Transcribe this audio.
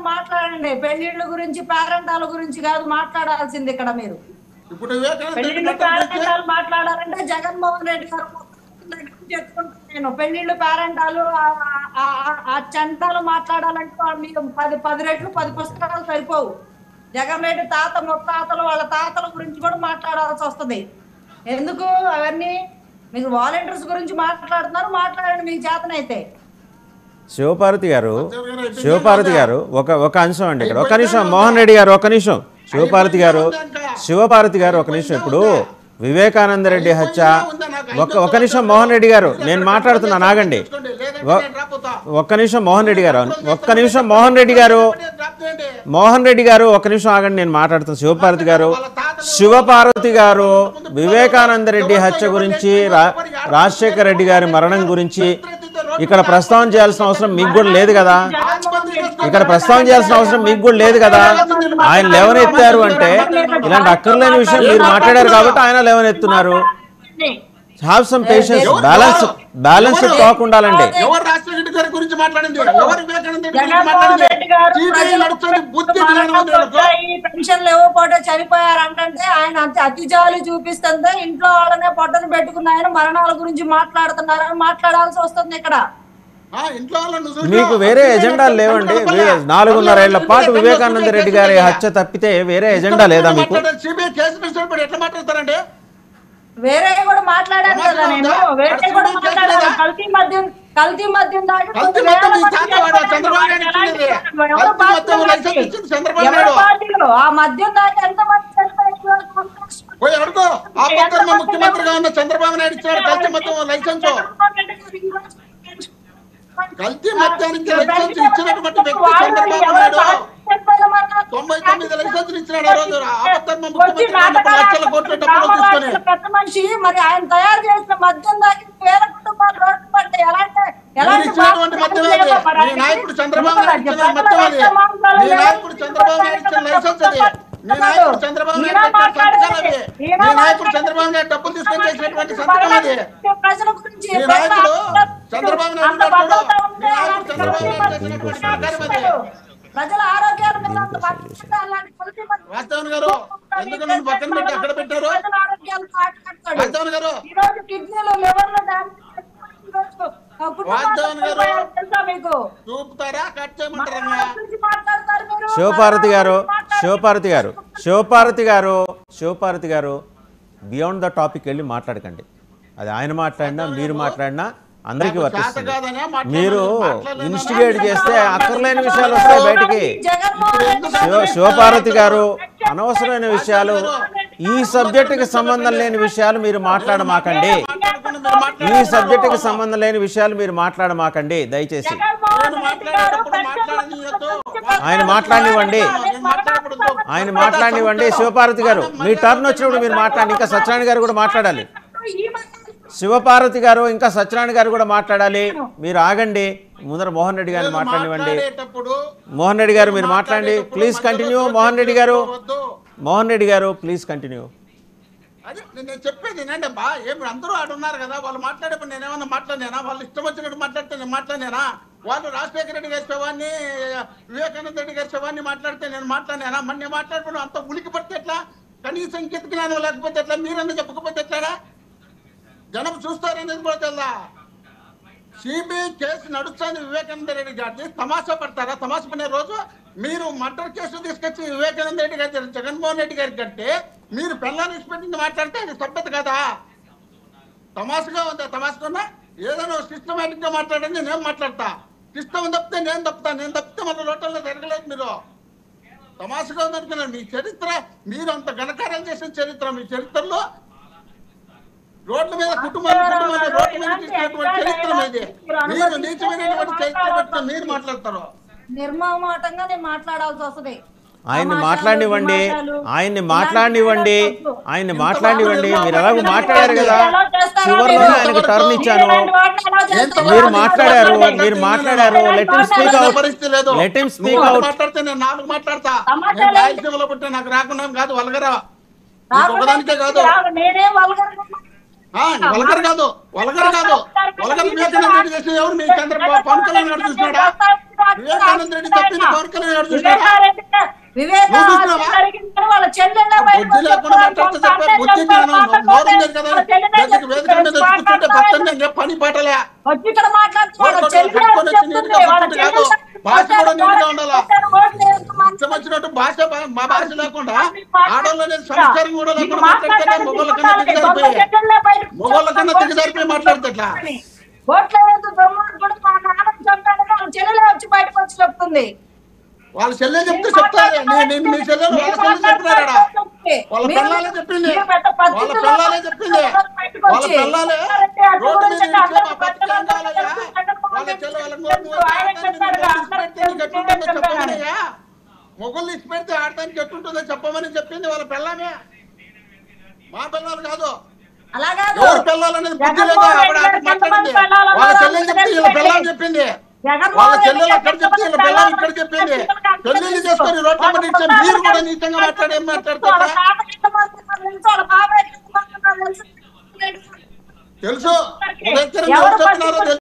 మాట్లాడండి పెళ్లిళ్ళ గురించి పేరెంటాల గురించి కాదు మాట్లాడాల్సింది ఇక్కడ మీరు ఇప్పుడు వివేకానంద రెడ్డి పెళ్లిళ్ళు మట్టం గురించి పేరెంటాలు మాట్లాడాలంటే జగన్మోహన్ రెడ్డి గారు దగ్గర నుంచి ఎత్తుకుంటాను నేను పెళ్లిళ్ళు పేరెంటాలు ఆ- ఆ- ఆ- ఆ చంటాలు మాట్లాడాలంటే వాళ్ళు మీకు పది పది రెట్లు పది పుస్తకాలు సరిపోవు జగన్ రెడ్డి తాత ముత్తాతలు వాళ్ళ తాతల గురించి కూడా మాట్లాడాల్సి వస్తుంది ఎందుకు అవన్నీ మీరు వాలంటీర్స్ గురించి మాట్లాడుతున్నారు మాట్లాడండి మీకు చేతనైతే శివపార్వతి గారు శివపార్వతి గారు ఒక ఒక అంశం అండి ఇక్కడ ఒక నిమిషం మోహన్ రెడ్డి గారు ఒక నిమిషం శివపార్వతి గారు శివపార్వతి గారు ఒక నిమిషం ఇప్పుడు వివేకానంద రెడ్డి హత్య ఒక ఒక నిమిషం మోహన్ రెడ్డి గారు నేను మాట్లాడుతున్నాను ఆగండి ఒ- ఒక్క నిమిషం మోహన్ రెడ్డి గారు ఒక్క నిమిషం మోహన్ రెడ్డి గారు మోహన్ రెడ్డి గారు ఒక నిమిషం ఆగండి నేను మాట్లాడుతాను శివపార్వతి గారు శివపార్వతి గారు వివేకానంద రెడ్డి హత్య గురించి రా రాజశేఖర రెడ్డి గారి మరణం గురించి ఇక్కడ ప్రస్తావన చేయాల్సిన అవసరం మీకు కూడా లేదు కదా ఇక్కడ ప్రస్తావన చేయాల్సిన అవసరం మీకు కూడా లేదు కదా ఆయన లేవనెత్తారు అంటే ఇలాంటి అక్కర్లేని విషయం మీరు మాట్లాడారు కాబట్టి ఆయన లేవనెత్తున్నారు have some patience balance balance talk ఉండాలండి ఎవరు రాజశేఖర రెడ్డి గారి గురించి మాట్లాడింది ఎవరు వివేకానంద రెడ్డి గురించి జగన్మోహన్ రెడ్డి గారు మాట్లాడింది టీవీ ప్రజలకు నడుస్తుంది బుద్ధి జ్ఞానం ఉంది మరణాలు వీళ్ళకు. వచ్చాయి, పెన్షన్లు ఇవ్వకపోతే చనిపోయారు అంటే ఆయన అంత అతిజాలు చూపిస్తుంటే ఇంట్లో వాళ్ళనే పొట్టను పెట్టుకున్న ఆయన మరణాల గురించి మాట్లాడుతున్నారని మాట్లాడాల్సి వస్తుంది ఇక్కడ ఆ, ఇంట్లో వాళ్ళని నువ్వు చూసినా? మీకు వేరే ఎజెండాలు లేవండి వే- నాలుగున్నరేళ్ల పాటు వివేకానంద రెడ్డి గారి హత్య తప్పితే వేరే ఎజెండా లేదా మీకు మాట్లాడారు. సిబిఐ కేసు పెట్టినప్పుడు ఎట్లా మాట్లాడతారండి వేరే కూడా మాట్లాడాను కదా నేను వేరే కూడా మాట్లాడాను కల్తీ మద్యం కల్తీ మద్యం దాటి కల్తీ కొన్ని మద్యం వేల ఈ మంది తాత వాడు చంద్రబాబు నాయుడు ఎలాంటి ఇచ్చింది. ఎవరు కల్తీ పార్టీలో మద్యం లైసెన్స్ ఉంది? ఇచ్చింది చంద్రబాబు ఎవరు నాయుడు. పార్టీలో ఆ మద్యం దాటి ఎంత మంది చనిపోయారు? పోయి అడుగు ఆ పక్కన మా ముఖ్యమంత్రిగా ఉన్న చంద్రబాబు నాయుడు ఇచ్చాడు కల్తీ మద్యం లైసెన్స్ కల్తీ మద్యానికి లైసెన్స్ ఇచ్చినటువంటి వ్యక్తి చంద్రబాబు నాయుడు తొంభై తొమ్మిది లైసెన్సులు ఇచ్చినాడు ఆ రోజు ఆపద్ధర్మ ముఖ్యమంత్రిగా ఉన్నప్పుడు లక్షల కోట్ల డబ్బులు తీసుకొని పెద్ద మనిషి మరి ఆయన తయారు చేసిన మద్యం దాకి వేల కుటుంబాలు రోడ్డు పడ్డాయి ఎలాంటి ఎలాంటి ఇచ్చినటువంటి మద్యం అది మీ నాయకుడు చంద్రబాబు నాయుడు ఇచ్చిన మద్యం అది మీ నాయకుడు చంద్రబాబు నాయుడు ఇచ్చిన లైసెన్స్ అది మీ నాయకుడు చంద్రబాబు నాయుడు పెట్టిన సంతకాలు అవి మీ నాయకుడు చంద్రబాబు నాయుడు డబ్బులు తీసుకొని చేసినటువంటి సంతకం అది ప్రజల గురించి మీ నాయకుడు చంద్రబాబు నాయుడు పెట్టాడు మీ నాయకుడు చంద్రబాబు నాయుడు చేసినటువంటి కార్యం అది ప్రజల ఆరోగ్యాల మీద అంత బాధ్యత అలాంటి కల్తీ మద్యం వాస్తవన్ గారు ఎందుకు నన్ను పక్కన పెట్టి అక్కడ పెట్టారు ప్రజల ఆరోగ్యాలు కాపాడతాడు. వాస్తవన్ గారు ఈ రోజు కిడ్నీలు లివర్లు డ్యామేజ్ ఈ రోజు ఆ కుటుంబాలు వాస్తవన్ గారు. చనిపోయారు తెలుసా మీకు చూపుతారా కట్ చేయమంటారా మరణాల గురించి మాట్లాడతారు మీరు. శివపార్వతి గారు మాట్లాడతారు. శివపార్వతి గారు శివపార్వతి గారు శివపార్వతి గారు బియాండ్ ద టాపిక్ వెళ్ళి మాట్లాడకండి అది ఆయన మాట్లాడినా మీరు మాట్లాడినా అందరికీ నాకు చేత వర్తిస్తుంది కాదనే మాట్లాడలేదు. మీరు మాట్లాడలేనా? ఇన్స్టిగేట్ చేస్తే అక్కర్లేని విషయాలు వస్తాయి బయటికి జగన్మోహన్ రెడ్డి శివ గారు శివపార్వతి గారు అనవసరమైన విషయాలు ఈ సబ్జెక్టుకి సంబంధం లేని విషయాలు మీరు మాట్లాడమాకండి మాట్లాడుకుని మీరు ఈ మాట్లాడారు. సబ్జెక్టుకి సంబంధం లేని విషయాలు మీరు మాట్లాడమాకండి దయచేసి జగన్మోహన్ నేను రెడ్డి గారు మాట్లాడేటప్పుడు మాట్లాడనీయొద్దు. ఆయన మాట్లాడనివ్వండి నేను మాట్లాడకూడదు. ఆయన మాట్లాడనివ్వండి శివపార్వతి గారు మీ టర్న్ వచ్చినప్పుడు మీరు మాట్లాడండి ఇంకా సత్యనారాయణ గారు కూడా మాట్లాడాలి ఈ మధ్య శివపార్వతి గారు ఇంకా సత్యనారాయణ గారు కూడా మాట్లాడాలి మీరు ఆగండి ముందర మోహన్ రెడ్డి గారిని నేను మాట్లాడనివ్వండి మాట్లాడేటప్పుడు మోహన్ రెడ్డి గారు మీరు మాట్లాడండి ప్లీజ్ కంటిన్యూ మోహన్ రెడ్డి గారు వద్దు. మోహన్ రెడ్డి గారు ప్లీజ్ కంటిన్యూ అదే నేను నేను చెప్పేది ఏంటంటే బా ఏమి అందరూ ఆడు ఉన్నారు కదా వాళ్ళు మాట్లాడేప్పుడు నేను ఏమన్నా మాట్లాడినా వాళ్ళు ఇష్టం వచ్చినట్టు మాట్లాడితే నేను మాట్లాడినా వాళ్ళు రాజశేఖర రెడ్డి గారి శవాన్ని వివేకానంద రెడ్డి గారి శవాన్ని మాట్లాడితే నేను మాట్లాడినా మరి నేను మాట్లాడుకున్నాను అంత ఉలికి పడితే ఎట్లా కనీసం ఇంకెత్తు జ్ఞానం లేకపోతే ఎట్లా మీరన్నా చెప్పకపోతే ఎట్లాగా జనం చూస్తారనేది కూడా తెల్లా సిబిఐ కేసు నడుస్తుంది వివేకానంద రెడ్డి గారిది తమాషా పడతారా తమాషా పడే రోజు మీరు మర్డర్ కేసు తీసుకొచ్చి వివేకానంద రెడ్డి గారి దగ్గర జగన్మోహన్ రెడ్డి గారికి కంటే మీరు పిల్లల్ని ఇచ్చిపెట్టింది మాట్లాడితే అది సభ్యత కదా తమాషగా ఉందా తమాషగా ఏదైనా సిస్టమేటిక్ గా మాట్లాడండి నేను మాట్లాడతా సిస్టమ్ తప్పితే నేను తప్పుతా నేను తప్పితే మన లోటల్లో తిరగలేదు మీరు తమాషగా ఉందనుకున్నాను మీ చరిత్ర మీరు అంత ఘనకార్యాలు చేసిన చరిత్ర మీ చరిత్రలో రోడ్ల మీద కుటుంబాలు కుటుంబాలు రోడ్ల మీద తీసుకున్నటువంటి చరిత్ర మీది మీరు నీచమైనటువంటి చరిత్ర పెట్టుకుని మీరు మాట్లాడతారు నిర్మమాటంగా నేను మాట్లాడాల్సి వస్తుంది ఆయన్ని సమాచారాలు, మాట్లాడనివ్వండి విమర్శలు, ఆయన్ని ఇలాంటి మాట్లాడనివ్వండి మాట్లాడొద్దు. ఆయన్ని మాట్లాడనివ్వండి మీరు ఎలాగో ఇంత మాట్లాడారు కదా ఎలా చేస్తారో చివరిలో మీరు. ఆయనకు టర్న్ ఇచ్చాను ఇలాంటి వాటిని ఎలా చేస్తారో మీరు మీరు మాట్లాడారు చెప్పండి. మీరు మాట్లాడారు లెట్ హిమ్ స్పీక్ మాట్లాడే అవుట్ పరిస్థితి లేదు లెట్ హిమ్ నువ్వు స్పీక్ ఒకటి అవుట్ మాట్లాడితే నేను నాలుగు మాట్లాడతా సమాచారం నేను రాయలసీమలో పుట్టే నాకు రాకుండా కాదు వల్గరా నీకు ఒకదానికే కాదు రాదు, నేనేం వల్గర్ ఆ, వల్గర్ కాదు వల్గర్ కాదు వల్గర్ వివేకానంద రెడ్డి చేసిన ఎవరు మీ చంద్రబాబు పవన్ కళ్యాణ్ గారు చూసినాడా వివేకానంద రెడ్డి చెప్పింది పవన్ కళ్యాణ్ గారు చూసినారా? వివేకారెడ్డి నువ్వు చూసినావా? వివేకానంద వాళ్ళ చెల్లెళ్ళ బుద్ధి లేకుండా మాట్లాడితే చెప్పే బుద్ధి జ్ఞానం నోరు ఉంది కదా గదికి వేదిక మీద కూర్చుంటే భక్తులు ఇంకా పని పాటలే వచ్చి ఇక్కడ మాట్లాడుతున్నాడు ఓట్లు చెల్లెలు కట్టుకొని వచ్చి చెప్తుంది నీట్గా వాళ్ళ కూర్చుంటే కాదు. చెల్లెలు భాష కూడా నీట్గా ఉండాలా. ఓట్లు వేసుకోమని ఇష్టం వచ్చినట్టు భాష భా- మా భాష లేకుండా ఆడవాళ్ళు అనేది సంస్కారం కూడా లేకుండా మాట్లాడితే మొగోళ్ళ కన్నా దిగజారిపోయి మొగోళ్ళ కన్నా దిగజారిపోయి మాట్లాడితే ఎట్లా? ఓట్ల వేసి దుర్మార్గుడు మా నాన్న చంపాడని వాళ్ళ చెల్లెలే వచ్చి బయటకు వచ్చి చెప్తుంది వాళ్ళ చెల్లె చెప్తే చెప్తారు నేను మీ చెల్లెలు వాళ్ళ చెల్లెలు చెప్పినారా వాళ్ళ పిల్లలే చెప్పింది వాళ్ళ పిల్లలే చెప్పింది వాళ్ళ పిల్లలే రోడ్డు మీద నిలిచే మా బతుకు ఏం కావాలయ్యా వాళ్ళ చెల్లె వాళ్ళ నోరు ఎట్టుంటుందో చెప్పమనయ్యా మొగలు ఇచ్చి పెడితే ఆడటానికి ఎట్టుంటుందో చెప్పమని చెప్పింది వాళ్ళ పిల్లమే మా పిల్లలు కాదు అలాగా ఎవరు పిల్లలనేది బుద్ధి లేదా ఆవిడ ఆట మాట్లాడింది వాళ్ళ చెల్లెలు చెప్తే వీళ్ళ పిల్లని చెప్పింది వాళ్ళ చెల్లెలు అక్కడ చెప్తే వీళ్ళ పిల్లని ఇక్కడ చెప్పింది పెళ్లిళ్ళు చేసుకొని రోడ్ల మీద ఇచ్చే మీరు కూడా నీచంగా మాట్లాడే వాళ్ళ మాట్లాడతారా తాత ఎంతమంది తెలుసు వాళ్ళ బాబాయ్ ఎంతమంది తెలుసు తెలుసు ఉదయం ఎవరు చెప్పినారో తెలుసు